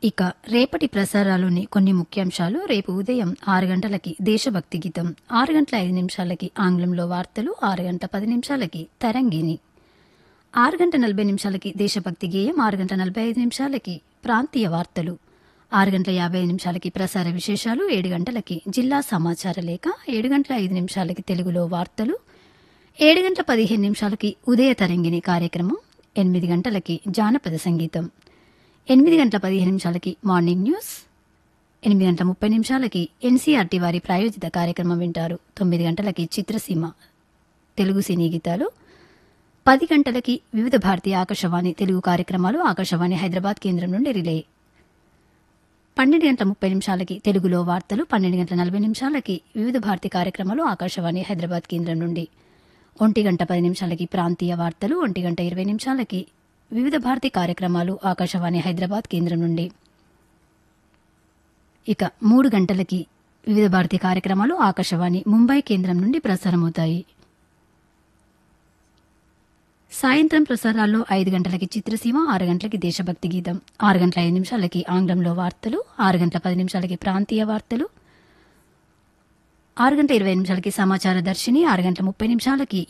ఇక రేపటి ప్రసారాలోని కొన్ని ముఖ్యాంశాలు రేపు ఉదయం ఆరు గంటలకి దేశభక్తి గీతం ఆరు గంటల ఐదు నిమిషాలకి ఆంగ్లంలో వార్తలు ఆరు గంట పది నిమిషాలకి తరంగిణి ఆరు గంట నలభై నిమిషాలకి దేశభక్తి గేయం ఆరు గంట నలభై ఐదు నిమిషాలకి ప్రాంతీయ వార్తలు ఆరు గంటల యాభై ఐదు నిమిషాలకి ప్రసార విశేషాలు ఏడు గంటలకి జిల్లా సమాచార లేఖ ఏడు గంటల ఐదు నిమిషాలకి తెలుగులో వార్తలు ఏడు గంటల పదిహేను నిమిషాలకి ఉదయ తరంగిణి కార్యక్రమం ఎనిమిది గంటలకి జానపద సంగీతం ఎనిమిది గంటల పదిహేను నిమిషాలకి మార్నింగ్ న్యూస్ ఎనిమిది గంటల ముప్పై నిమిషాలకి ఎన్సీఆర్టీ వారి ప్రాయోజిత కార్యక్రమం వింటారు తొమ్మిది గంటలకి చిత్రసీమ తెలుగు సినీ గీతాలు పది గంటలకి వివిధ భారతీయ ఆకాశవాణి తెలుగు కార్యక్రమాలు ఆకాశవాణి హైదరాబాద్ కేంద్రం నుండి రిలే పన్నెండు గంటల ముప్పై నిమిషాలకి తెలుగులో వార్తలు పన్నెండు గంటల నలభై నిమిషాలకి వివిధ భారతి కార్యక్రమాలు ఆకాశవాణి హైదరాబాద్ కేంద్రం నుండి ఒంటి గంట పది నిమిషాలకి ప్రాంతీయ వార్తలు ఒంటి గంట ఇరవై నిమిషాలకి వివిధ భారతి కార్యక్రమాలు ఆకాశవాణి హైదరాబాద్ కేంద్రం నుండి ఇక మూడు గంటలకి వివిధ భారతి కార్యక్రమాలు ఆకాశవాణి ముంబై కేంద్రం నుండి ప్రసారమవుతాయి సాయంత్రం ప్రసారాల్లో ఐదు గంటలకి చిత్రసీమ ఆరు గంటలకి దేశభక్తి గీతం ఆరు గంటల ఐదు నిమిషాలకి ఆంగ్లంలో వార్తలు ఆరు గంటల పది నిమిషాలకి ప్రాంతీయ వార్తలు ఆరు గంటల ఇరవై నిమిషాలకి సమాచార దర్శిని ఆరు గంటల ముప్పై నిమిషాలకి